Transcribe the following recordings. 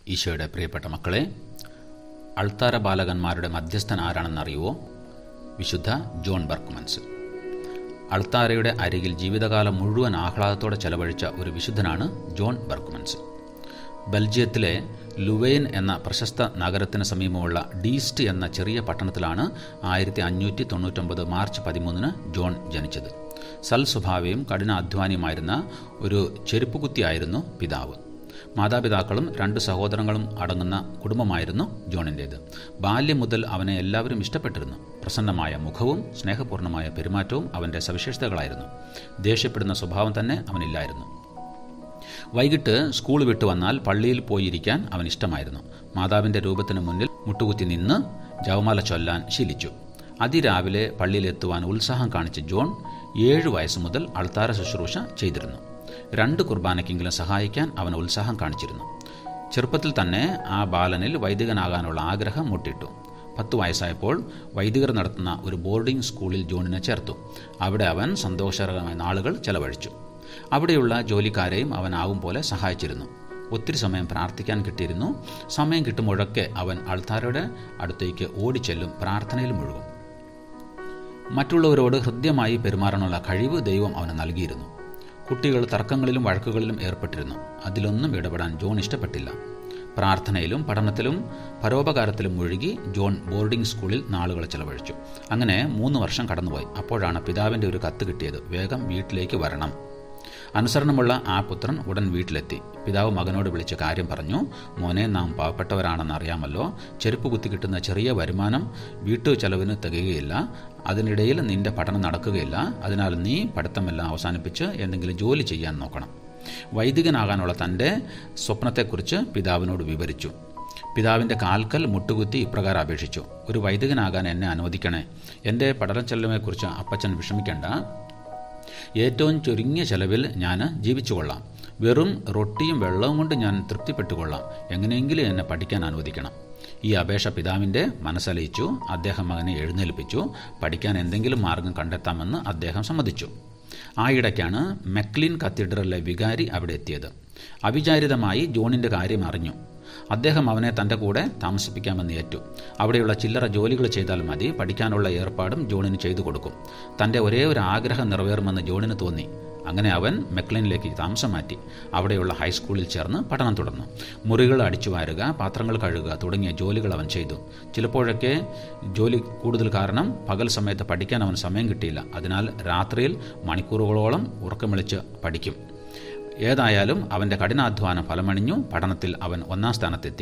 ഈശോയുടെ പ്രിയപ്പെട്ട മക്കളെ അൾത്താര ബാലകന്മാരുടെ മധ്യസ്ഥൻ ആരാണെന്നറിയുവോ വിശുദ്ധ ജോൺ ബർക്കുമൻസ് അൾത്താരയുടെ അരികിൽ ജീവിതകാലം മുഴുവൻ ആഹ്ലാദത്തോടെ ചെലവഴിച്ച ഒരു വിശുദ്ധനാണ് ജോൺ ബർക്കുമൻസ് ബെൽജിയത്തിലെ ലുവെയിൻ എന്ന പ്രശസ്ത നഗരത്തിന് സമീപമുള്ള ഡീസ്റ്റ് എന്ന ചെറിയ പട്ടണത്തിലാണ് ആയിരത്തി അഞ്ഞൂറ്റി തൊണ്ണൂറ്റൊമ്പത് മാർച്ച് പതിമൂന്നിന് ജോൺ ജനിച്ചത് സൽ സ്വഭാവിയും കഠിനാധ്വാനിയുമായിരുന്ന ഒരു ചെരുപ്പുകുത്തിയായിരുന്നു പിതാവ് മാതാപിതാക്കളും രണ്ട് സഹോദരങ്ങളും അടങ്ങുന്ന കുടുംബമായിരുന്നു ജോണിൻ്റേത് ബാല്യം മുതൽ അവനെ എല്ലാവരും ഇഷ്ടപ്പെട്ടിരുന്നു പ്രസന്നമായ മുഖവും സ്നേഹപൂർണ്ണമായ പെരുമാറ്റവും അവൻ്റെ സവിശേഷതകളായിരുന്നു ദേഷ്യപ്പെടുന്ന സ്വഭാവം തന്നെ അവനില്ലായിരുന്നു വൈകിട്ട് സ്കൂൾ വിട്ടു വന്നാൽ പള്ളിയിൽ പോയിരിക്കാൻ അവൻ ഇഷ്ടമായിരുന്നു മാതാവിൻ്റെ രൂപത്തിന് മുന്നിൽ മുട്ടുകുത്തി നിന്ന് ജവമാല ചൊല്ലാൻ ശീലിച്ചു അതിരാവിലെ പള്ളിയിലെത്തുവാൻ ഉത്സാഹം കാണിച്ച ജോൺ ഏഴ് വയസ്സ് മുതൽ അൾത്താര ശുശ്രൂഷ ചെയ്തിരുന്നു രണ്ട് കുർബാനയ്ക്കെങ്കിലും സഹായിക്കാൻ അവൻ ഉത്സാഹം കാണിച്ചിരുന്നു ചെറുപ്പത്തിൽ തന്നെ ആ ബാലനിൽ വൈദികനാകാനുള്ള ആഗ്രഹം മുട്ടിട്ടു പത്ത് വയസ്സായപ്പോൾ വൈദികർ നടത്തുന്ന ഒരു ബോർഡിംഗ് സ്കൂളിൽ ജോണിനെ ചേർത്തു അവിടെ അവൻ സന്തോഷകരമായ നാളുകൾ ചെലവഴിച്ചു അവിടെയുള്ള ജോലിക്കാരെയും അവൻ ആവും പോലെ സഹായിച്ചിരുന്നു ഒത്തിരി സമയം പ്രാർത്ഥിക്കാൻ കിട്ടിയിരുന്നു സമയം കിട്ടുമ്പോഴൊക്കെ അവൻ അൾത്താരയുടെ അടുത്തേക്ക് ഓടിച്ചെല്ലും പ്രാർത്ഥനയിൽ മുഴുകും മറ്റുള്ളവരോട് ഹൃദ്യമായി പെരുമാറാനുള്ള കഴിവ് ദൈവം അവന് നൽകിയിരുന്നു കുട്ടികൾ തർക്കങ്ങളിലും വഴക്കുകളിലും ഏർപ്പെട്ടിരുന്നു അതിലൊന്നും ഇടപെടാൻ ജോൺ ഇഷ്ടപ്പെട്ടില്ല പ്രാർത്ഥനയിലും പഠനത്തിലും പരോപകാരത്തിലും മുഴുകി ജോൺ ബോർഡിംഗ് സ്കൂളിൽ നാളുകൾ ചെലവഴിച്ചു അങ്ങനെ മൂന്ന് വർഷം കടന്നുപോയി അപ്പോഴാണ് പിതാവിൻ്റെ ഒരു കത്ത് കിട്ടിയത് വേഗം വീട്ടിലേക്ക് വരണം അനുസരണമുള്ള ആ പുത്രൻ ഉടൻ വീട്ടിലെത്തി പിതാവ് മകനോട് വിളിച്ച് കാര്യം പറഞ്ഞു മോനെ നാം പാവപ്പെട്ടവരാണെന്ന് അറിയാമല്ലോ ചെരുപ്പ് കുത്തി കിട്ടുന്ന ചെറിയ വരുമാനം വീട്ടു ചെലവിന് തികയുകയില്ല അതിനിടയിൽ നിന്റെ പഠനം നടക്കുകയില്ല അതിനാൽ നീ പഠിത്തമെല്ലാം അവസാനിപ്പിച്ച് എന്തെങ്കിലും ജോലി ചെയ്യാൻ നോക്കണം വൈദികനാകാനുള്ള തൻ്റെ സ്വപ്നത്തെക്കുറിച്ച് പിതാവിനോട് വിവരിച്ചു പിതാവിൻ്റെ കാൽക്കൽ മുട്ടുകുത്തി ഇപ്രകാരം അപേക്ഷിച്ചു ഒരു വൈദികനാകാൻ എന്നെ അനുവദിക്കണേ എൻ്റെ പഠനച്ചെലവിനെക്കുറിച്ച് അപ്പച്ചൻ വിഷമിക്കേണ്ട ഏറ്റവും ചുരുങ്ങിയ ചെലവിൽ ഞാൻ ജീവിച്ചുകൊള്ളാം വെറും റൊട്ടിയും വെള്ളവും കൊണ്ട് ഞാൻ തൃപ്തിപ്പെട്ടുകൊള്ളാം എങ്ങനെയെങ്കിലും എന്നെ പഠിക്കാൻ അനുവദിക്കണം ഈ അപേക്ഷ പിതാവിൻ്റെ മനസ്സലിയിച്ചു അദ്ദേഹം മകനെ എഴുന്നേൽപ്പിച്ചു പഠിക്കാൻ എന്തെങ്കിലും മാർഗം കണ്ടെത്താമെന്ന് അദ്ദേഹം സമ്മതിച്ചു ആ ഇടയ്ക്കാണ് മെക്ലിൻ കത്തീഡ്രലിലെ വികാരി അവിടെ എത്തിയത് അവിചാരിതമായി ജോണിൻ്റെ കാര്യം അറിഞ്ഞു അദ്ദേഹം അവനെ തൻ്റെ കൂടെ താമസിപ്പിക്കാമെന്ന് ഏറ്റു അവിടെയുള്ള ചില്ലറ ജോലികൾ ചെയ്താൽ മതി പഠിക്കാനുള്ള ഏർപ്പാടും ജോണിന് ചെയ്തു കൊടുക്കും തൻ്റെ ഒരേ ഒരു ആഗ്രഹം നിറവേറുമെന്ന് ജോണിന് തോന്നി അങ്ങനെ അവൻ മെക്ലിനിലേക്ക് താമസം മാറ്റി അവിടെയുള്ള ഹൈസ്കൂളിൽ ചേർന്ന് പഠനം തുടർന്നു മുറികൾ അടിച്ചു വാരുക പാത്രങ്ങൾ കഴുകുക തുടങ്ങിയ ജോലികൾ അവൻ ചെയ്തു ചിലപ്പോഴൊക്കെ ജോലി കൂടുതൽ കാരണം പകൽ സമയത്ത് പഠിക്കാൻ അവൻ സമയം കിട്ടിയില്ല അതിനാൽ രാത്രിയിൽ മണിക്കൂറുകളോളം ഉറക്കമിളിച്ച് പഠിക്കും ഏതായാലും അവൻ്റെ കഠിനാധ്വാനം ഫലമണിഞ്ഞു പഠനത്തിൽ അവൻ ഒന്നാം സ്ഥാനത്തെത്തി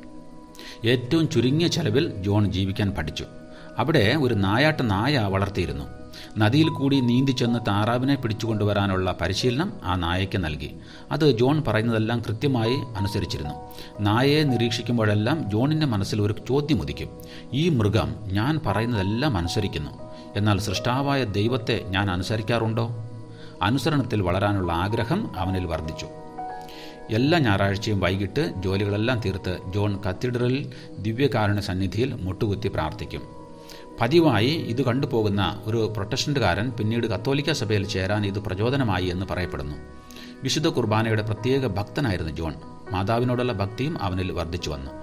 ഏറ്റവും ചുരുങ്ങിയ ചെലവിൽ ജോൺ ജീവിക്കാൻ പഠിച്ചു അവിടെ ഒരു നായാട്ട് നായ വളർത്തിയിരുന്നു നദിയിൽ കൂടി നീന്തി ചെന്ന് താറാവിനെ പിടിച്ചുകൊണ്ടുവരാനുള്ള പരിശീലനം ആ നായയ്ക്ക് നൽകി അത് ജോൺ പറയുന്നതെല്ലാം കൃത്യമായി അനുസരിച്ചിരുന്നു നായയെ നിരീക്ഷിക്കുമ്പോഴെല്ലാം ജോണിൻ്റെ മനസ്സിൽ ഒരു ചോദ്യം ഉദിക്കും ഈ മൃഗം ഞാൻ പറയുന്നതെല്ലാം അനുസരിക്കുന്നു എന്നാൽ സൃഷ്ടാവായ ദൈവത്തെ ഞാൻ അനുസരിക്കാറുണ്ടോ അനുസരണത്തിൽ വളരാനുള്ള ആഗ്രഹം അവനിൽ വർദ്ധിച്ചു എല്ലാ ഞായറാഴ്ചയും വൈകിട്ട് ജോലികളെല്ലാം തീർത്ത് ജോൺ കത്തീഡ്രലിൽ ദിവ്യകാരുണ്യ സന്നിധിയിൽ മുട്ടുകുത്തി പ്രാർത്ഥിക്കും പതിവായി ഇത് കണ്ടുപോകുന്ന ഒരു പ്രൊട്ടസ്റ്റന്റുകാരൻ പിന്നീട് കത്തോലിക്ക സഭയിൽ ചേരാൻ ഇത് പ്രചോദനമായി എന്ന് പറയപ്പെടുന്നു വിശുദ്ധ കുർബാനയുടെ പ്രത്യേക ഭക്തനായിരുന്നു ജോൺ മാതാവിനോടുള്ള ഭക്തിയും അവനിൽ വർദ്ധിച്ചു വന്നു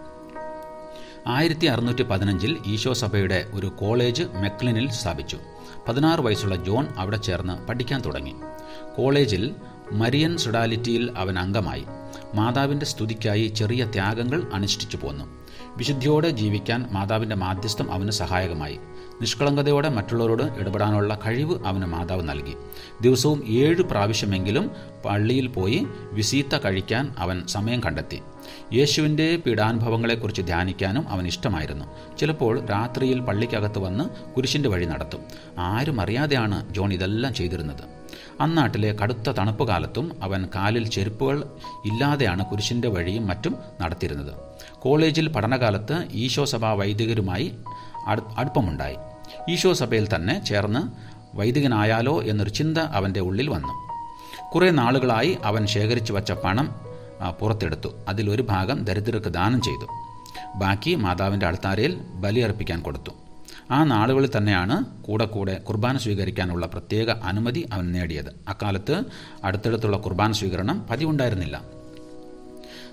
ആയിരത്തി അറുന്നൂറ്റി പതിനഞ്ചിൽ ഈശോ സഭയുടെ ഒരു കോളേജ് മെക്ലിനിൽ സ്ഥാപിച്ചു പതിനാറ് വയസ്സുള്ള ജോൺ അവിടെ ചേർന്ന് പഠിക്കാൻ തുടങ്ങി കോളേജിൽ മരിയൻ സുഡാലിറ്റിയിൽ അവൻ അംഗമായി മാതാവിൻ്റെ സ്തുതിക്കായി ചെറിയ ത്യാഗങ്ങൾ അനുഷ്ഠിച്ചു പോന്നു വിശുദ്ധിയോടെ ജീവിക്കാൻ മാതാവിൻ്റെ മാധ്യസ്ഥം അവന് സഹായകമായി നിഷ്കളങ്കതയോടെ മറ്റുള്ളവരോട് ഇടപെടാനുള്ള കഴിവ് അവന് മാതാവ് നൽകി ദിവസവും ഏഴ് പ്രാവശ്യമെങ്കിലും പള്ളിയിൽ പോയി വിസീത്ത കഴിക്കാൻ അവൻ സമയം കണ്ടെത്തി യേശുവിൻ്റെ പീഡാനുഭവങ്ങളെക്കുറിച്ച് ധ്യാനിക്കാനും അവൻ ഇഷ്ടമായിരുന്നു ചിലപ്പോൾ രാത്രിയിൽ പള്ളിക്കകത്ത് വന്ന് കുരിശിൻ്റെ വഴി നടത്തും ആരും അറിയാതെയാണ് ജോൺ ഇതെല്ലാം ചെയ്തിരുന്നത് അന്നാട്ടിലെ കടുത്ത തണുപ്പ് കാലത്തും അവൻ കാലിൽ ചെരുപ്പുകൾ ഇല്ലാതെയാണ് കുരിശിൻ്റെ വഴിയും മറ്റും നടത്തിയിരുന്നത് കോളേജിൽ പഠനകാലത്ത് ഈശോ സഭാ വൈദികരുമായി അടുപ്പമുണ്ടായി ഈശോ സഭയിൽ തന്നെ ചേർന്ന് വൈദികനായാലോ എന്നൊരു ചിന്ത അവൻ്റെ ഉള്ളിൽ വന്നു കുറേ നാളുകളായി അവൻ ശേഖരിച്ചു വച്ച പണം പുറത്തെടുത്തു അതിലൊരു ഭാഗം ദരിദ്രർക്ക് ദാനം ചെയ്തു ബാക്കി മാതാവിൻ്റെ അൾത്താരയിൽ ബലിയർപ്പിക്കാൻ കൊടുത്തു ആ നാളുകളിൽ തന്നെയാണ് കൂടെ കൂടെ കുർബാന സ്വീകരിക്കാനുള്ള പ്രത്യേക അനുമതി അവൻ നേടിയത് അക്കാലത്ത് അടുത്തടുത്തുള്ള കുർബാന സ്വീകരണം പതിവുണ്ടായിരുന്നില്ല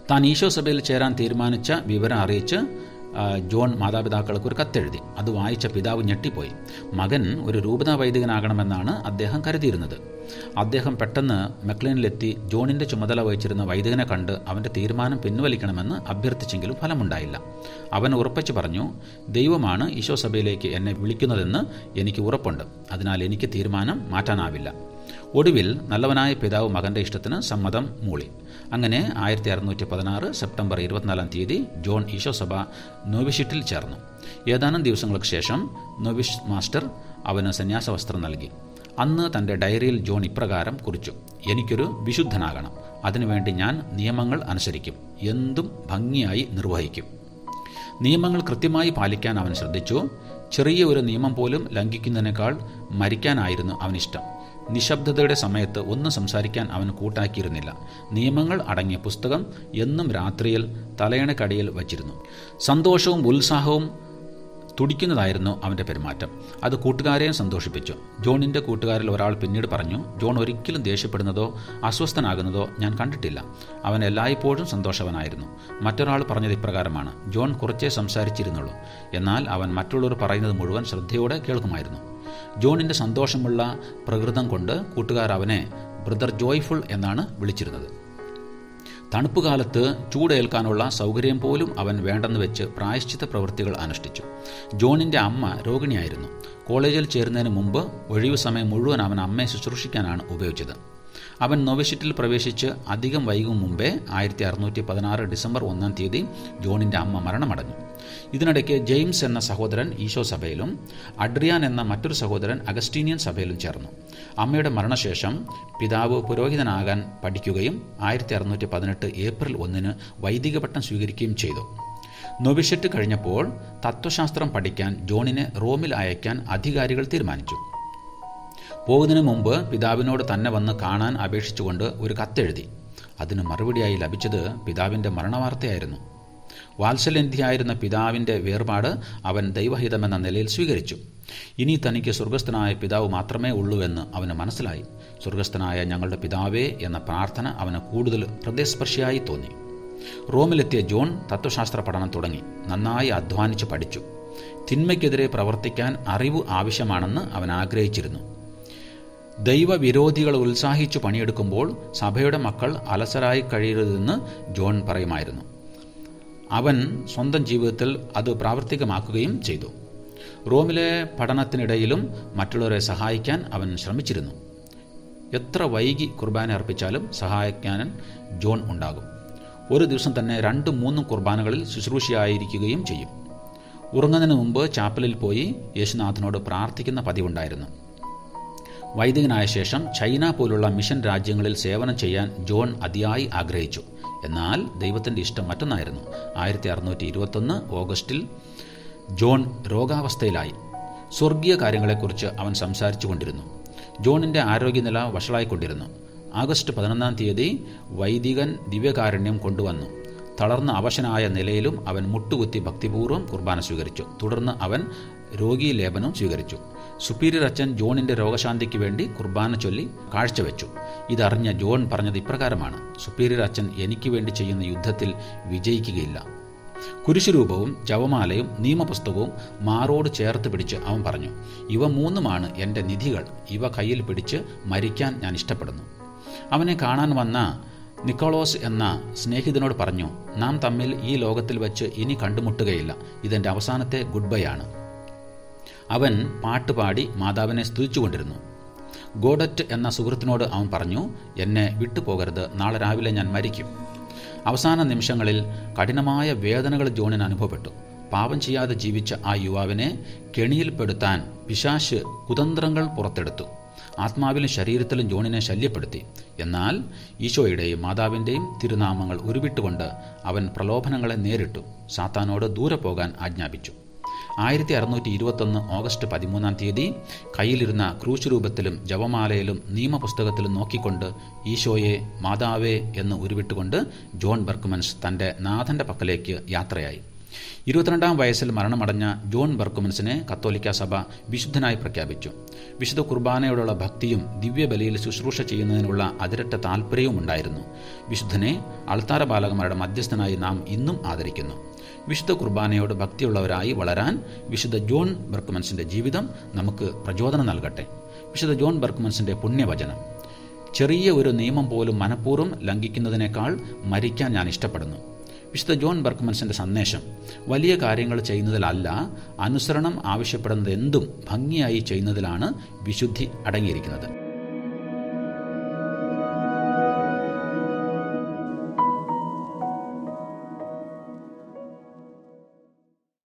താൻ ഈശോ സഭയിൽ ചേരാൻ തീരുമാനിച്ച വിവരം അറിയിച്ച് ആ, ജോൺ മാതാപിതാക്കൾക്ക് ഒരു കത്തെഴുതി അത് വായിച്ച പിതാവ് ഞെട്ടിപ്പോയി മകൻ ഒരു രൂപതാ വൈദികനാകണമെന്നാണ് അദ്ദേഹം കരുതിയിരുന്നത് അദ്ദേഹം പെട്ടെന്ന് മെക്ലീനിലെത്തി ജോണിന്റെ ചുമതല വഹിച്ചിരുന്ന വൈദികനെ കണ്ട് അവന്റെ തീരുമാനം പിൻവലിക്കണമെന്ന് അഭ്യർത്ഥിച്ചെങ്കിലും ഫലമുണ്ടായില്ല അവൻ ഉറപ്പിച്ചു പറഞ്ഞു ദൈവമാണ് ഈശോ സഭയിലേക്ക് എന്നെ വിളിക്കുന്നതെന്ന് എനിക്ക് ഉറപ്പുണ്ട് അതിനാൽ എനിക്ക് തീരുമാനം മാറ്റാനാവില്ല ഒടുവിൽ നല്ലവനായ പിതാവ് മകന്റെ ഇഷ്ടത്തിന് സമ്മതം മൂളി അങ്ങനെ ആയിരത്തി അറുന്നൂറ്റി പതിനാറ് സെപ്റ്റംബർ ഇരുപത്തിനാലാം തീയതി ജോൺ ഈശോ സഭ നോവിഷിറ്റിൽ ചേർന്നു ഏതാനും ദിവസങ്ങൾക്ക് ശേഷം നോവിഷ് മാസ്റ്റർ അവന് സന്യാസ വസ്ത്രം നൽകി അന്ന് തൻ്റെ ഡയറിയിൽ ജോൺ ഇപ്രകാരം കുറിച്ചു എനിക്കൊരു വിശുദ്ധനാകണം അതിനുവേണ്ടി ഞാൻ നിയമങ്ങൾ അനുസരിക്കും എന്തും ഭംഗിയായി നിർവഹിക്കും നിയമങ്ങൾ കൃത്യമായി പാലിക്കാൻ അവൻ ശ്രദ്ധിച്ചു ചെറിയ ഒരു നിയമം പോലും ലംഘിക്കുന്നതിനേക്കാൾ മരിക്കാനായിരുന്നു അവനിഷ്ടം നിശബ്ദതയുടെ സമയത്ത് ഒന്നും സംസാരിക്കാൻ അവൻ കൂട്ടാക്കിയിരുന്നില്ല നിയമങ്ങൾ അടങ്ങിയ പുസ്തകം എന്നും രാത്രിയിൽ തലയണക്കടിയിൽ വച്ചിരുന്നു സന്തോഷവും ഉത്സാഹവും തുടിക്കുന്നതായിരുന്നു അവൻ്റെ പെരുമാറ്റം അത് കൂട്ടുകാരെയും സന്തോഷിപ്പിച്ചു ജോണിൻ്റെ കൂട്ടുകാരിൽ ഒരാൾ പിന്നീട് പറഞ്ഞു ജോൺ ഒരിക്കലും ദേഷ്യപ്പെടുന്നതോ അസ്വസ്ഥനാകുന്നതോ ഞാൻ കണ്ടിട്ടില്ല അവൻ എല്ലായ്പ്പോഴും സന്തോഷവനായിരുന്നു മറ്റൊരാൾ പറഞ്ഞത് ഇപ്രകാരമാണ് ജോൺ കുറച്ചേ സംസാരിച്ചിരുന്നുള്ളൂ എന്നാൽ അവൻ മറ്റുള്ളവർ പറയുന്നത് മുഴുവൻ ശ്രദ്ധയോടെ കേൾക്കുമായിരുന്നു ജോണിൻ്റെ സന്തോഷമുള്ള പ്രകൃതം കൊണ്ട് കൂട്ടുകാർ അവനെ ബ്രദർ ജോയ്ഫുൾ എന്നാണ് വിളിച്ചിരുന്നത് തണുപ്പ് കാലത്ത് ചൂടേൽക്കാനുള്ള സൗകര്യം പോലും അവൻ വേണ്ടെന്ന് വെച്ച് പ്രായശ്ചിത്ത പ്രവൃത്തികൾ അനുഷ്ഠിച്ചു ജോണിൻ്റെ അമ്മ രോഗിണിയായിരുന്നു കോളേജിൽ ചേരുന്നതിന് മുമ്പ് ഒഴിവു സമയം മുഴുവൻ അവൻ അമ്മയെ ശുശ്രൂഷിക്കാനാണ് ഉപയോഗിച്ചത് അവൻ നോവിഷിറ്റിൽ പ്രവേശിച്ച് അധികം വൈകും മുമ്പേ ആയിരത്തി അറുന്നൂറ്റി പതിനാറ് ഡിസംബർ ഒന്നാം തീയതി ജോണിൻ്റെ അമ്മ മരണമടഞ്ഞു ഇതിനിടയ്ക്ക് ജെയിംസ് എന്ന സഹോദരൻ ഈശോ സഭയിലും അഡ്രിയാൻ എന്ന മറ്റൊരു സഹോദരൻ അഗസ്റ്റീനിയൻ സഭയിലും ചേർന്നു അമ്മയുടെ മരണശേഷം പിതാവ് പുരോഹിതനാകാൻ പഠിക്കുകയും ആയിരത്തി അറുന്നൂറ്റി പതിനെട്ട് ഏപ്രിൽ ഒന്നിന് വൈദിക പട്ടം സ്വീകരിക്കുകയും ചെയ്തു നൊവിഷറ്റ് കഴിഞ്ഞപ്പോൾ തത്വശാസ്ത്രം പഠിക്കാൻ ജോണിനെ റോമിൽ അയക്കാൻ അധികാരികൾ തീരുമാനിച്ചു പോകുന്നതിന് മുമ്പ് പിതാവിനോട് തന്നെ വന്ന് കാണാൻ അപേക്ഷിച്ചുകൊണ്ട് ഒരു കത്തെഴുതി അതിന് മറുപടിയായി ലഭിച്ചത് പിതാവിൻ്റെ മരണവാർത്തയായിരുന്നു വാത്സല്യന്ധിയായിരുന്ന പിതാവിൻ്റെ വേർപാട് അവൻ ദൈവഹിതമെന്ന നിലയിൽ സ്വീകരിച്ചു ഇനി തനിക്ക് സ്വർഗസ്ഥനായ പിതാവ് മാത്രമേ ഉള്ളൂവെന്ന് അവന് മനസ്സിലായി സ്വർഗസ്ഥനായ ഞങ്ങളുടെ പിതാവേ എന്ന പ്രാർത്ഥന അവന് കൂടുതൽ ഹൃദയസ്പർശിയായി തോന്നി റോമിലെത്തിയ ജോൺ തത്വശാസ്ത്ര പഠനം തുടങ്ങി നന്നായി അധ്വാനിച്ച് പഠിച്ചു തിന്മയ്ക്കെതിരെ പ്രവർത്തിക്കാൻ അറിവ് ആവശ്യമാണെന്ന് അവൻ ആഗ്രഹിച്ചിരുന്നു ദൈവവിരോധികൾ ഉത്സാഹിച്ചു പണിയെടുക്കുമ്പോൾ സഭയുടെ മക്കൾ അലസരായി കഴിയരുതെന്ന് ജോൺ പറയുമായിരുന്നു അവൻ സ്വന്തം ജീവിതത്തിൽ അത് പ്രാവർത്തികമാക്കുകയും ചെയ്തു റോമിലെ പഠനത്തിനിടയിലും മറ്റുള്ളവരെ സഹായിക്കാൻ അവൻ ശ്രമിച്ചിരുന്നു എത്ര വൈകി കുർബാന അർപ്പിച്ചാലും സഹായിക്കാൻ ജോൺ ഉണ്ടാകും ഒരു ദിവസം തന്നെ രണ്ടും മൂന്നും കുർബാനകളിൽ ശുശ്രൂഷയായിരിക്കുകയും ചെയ്യും ഉറങ്ങുന്നതിന് മുമ്പ് ചാപ്പലിൽ പോയി യേശുനാഥനോട് പ്രാർത്ഥിക്കുന്ന പതിവുണ്ടായിരുന്നു വൈദികനായ ശേഷം ചൈന പോലുള്ള മിഷൻ രാജ്യങ്ങളിൽ സേവനം ചെയ്യാൻ ജോൺ അതിയായി ആഗ്രഹിച്ചു എന്നാൽ ദൈവത്തിൻ്റെ ഇഷ്ടം മറ്റൊന്നായിരുന്നു ആയിരത്തി അറുന്നൂറ്റി ഇരുപത്തൊന്ന് ഓഗസ്റ്റിൽ ജോൺ രോഗാവസ്ഥയിലായി സ്വർഗീയ കാര്യങ്ങളെക്കുറിച്ച് അവൻ സംസാരിച്ചു കൊണ്ടിരുന്നു ജോണിൻ്റെ ആരോഗ്യനില വഷളായിക്കൊണ്ടിരുന്നു ആഗസ്റ്റ് പതിനൊന്നാം തീയതി വൈദികൻ ദിവ്യകാരുണ്യം കൊണ്ടുവന്നു തളർന്ന അവശനായ നിലയിലും അവൻ മുട്ടുകുത്തി ഭക്തിപൂർവ്വം കുർബാന സ്വീകരിച്ചു തുടർന്ന് അവൻ രോഗീ ലേപനം സ്വീകരിച്ചു സുപ്പീരിയർ അച്ഛൻ ജോണിന്റെ രോഗശാന്തിക്ക് വേണ്ടി കുർബാന ചൊല്ലി കാഴ്ചവെച്ചു ഇതറിഞ്ഞ ജോൺ പറഞ്ഞത് ഇപ്രകാരമാണ് സുപ്പീരിയർ അച്ഛൻ എനിക്ക് വേണ്ടി ചെയ്യുന്ന യുദ്ധത്തിൽ വിജയിക്കുകയില്ല കുരിശുരൂപവും ജവമാലയും നിയമപുസ്തകവും മാറോട് ചേർത്ത് പിടിച്ച് അവൻ പറഞ്ഞു ഇവ മൂന്നുമാണ് എൻ്റെ നിധികൾ ഇവ കയ്യിൽ പിടിച്ച് മരിക്കാൻ ഞാൻ ഇഷ്ടപ്പെടുന്നു അവനെ കാണാൻ വന്ന നിക്കോളോസ് എന്ന സ്നേഹിതനോട് പറഞ്ഞു നാം തമ്മിൽ ഈ ലോകത്തിൽ വെച്ച് ഇനി കണ്ടുമുട്ടുകയില്ല ഇതെൻ്റെ അവസാനത്തെ ഗുഡ് ബൈ ആണ് അവൻ പാട്ടുപാടി മാതാവിനെ സ്തുതിച്ചുകൊണ്ടിരുന്നു ഗോഡറ്റ് എന്ന സുഹൃത്തിനോട് അവൻ പറഞ്ഞു എന്നെ വിട്ടുപോകരുത് നാളെ രാവിലെ ഞാൻ മരിക്കും അവസാന നിമിഷങ്ങളിൽ കഠിനമായ വേദനകൾ ജോണിന് അനുഭവപ്പെട്ടു പാപം ചെയ്യാതെ ജീവിച്ച ആ യുവാവിനെ കെണിയിൽപ്പെടുത്താൻ പിശാശ് കുതന്ത്രങ്ങൾ പുറത്തെടുത്തു ആത്മാവിലും ശരീരത്തിലും ജോണിനെ ശല്യപ്പെടുത്തി എന്നാൽ ഈശോയുടെയും മാതാവിൻ്റെയും തിരുനാമങ്ങൾ ഉരുവിട്ടുകൊണ്ട് അവൻ പ്രലോഭനങ്ങളെ നേരിട്ടു സാത്താനോട് ദൂരെ പോകാൻ ആജ്ഞാപിച്ചു ആയിരത്തി അറുന്നൂറ്റി ഇരുപത്തൊന്ന് ഓഗസ്റ്റ് പതിമൂന്നാം തീയതി കയ്യിലിരുന്ന ക്രൂശ് രൂപത്തിലും ജപമാലയിലും നിയമപുസ്തകത്തിലും നോക്കിക്കൊണ്ട് ഈശോയെ മാതാവേ എന്ന് ഉരുവിട്ടുകൊണ്ട് ജോൺ ബർക്കുമൻസ് തൻ്റെ നാഥൻ്റെ പക്കലേക്ക് യാത്രയായി ഇരുപത്തിരണ്ടാം വയസ്സിൽ മരണമടഞ്ഞ ജോൺ ബർക്കുമൻസിനെ കത്തോലിക്ക സഭ വിശുദ്ധനായി പ്രഖ്യാപിച്ചു വിശുദ്ധ കുർബാനയോടുള്ള ഭക്തിയും ദിവ്യബലിയിൽ ശുശ്രൂഷ ചെയ്യുന്നതിനുള്ള അതിരറ്റ താല്പര്യവും ഉണ്ടായിരുന്നു വിശുദ്ധനെ അൾത്താര ബാലകന്മാരുടെ മധ്യസ്ഥനായി നാം ഇന്നും ആദരിക്കുന്നു വിശുദ്ധ കുർബാനയോട് ഭക്തിയുള്ളവരായി വളരാൻ വിശുദ്ധ ജോൺ ബർക്കുമൻസിന്റെ ജീവിതം നമുക്ക് പ്രചോദനം നൽകട്ടെ വിശുദ്ധ ജോൺ ബർക്കുമൻസിന്റെ പുണ്യവചനം ചെറിയ ഒരു നിയമം പോലും മനഃപൂർവ്വം ലംഘിക്കുന്നതിനേക്കാൾ മരിക്കാൻ ഞാൻ ഇഷ്ടപ്പെടുന്നു വിശുദ്ധ ജോൺ ബർക്കുമൻസിന്റെ സന്ദേശം വലിയ കാര്യങ്ങൾ ചെയ്യുന്നതിലല്ല അനുസരണം ആവശ്യപ്പെടുന്നത് എന്തും ഭംഗിയായി ചെയ്യുന്നതിലാണ് വിശുദ്ധി അടങ്ങിയിരിക്കുന്നത്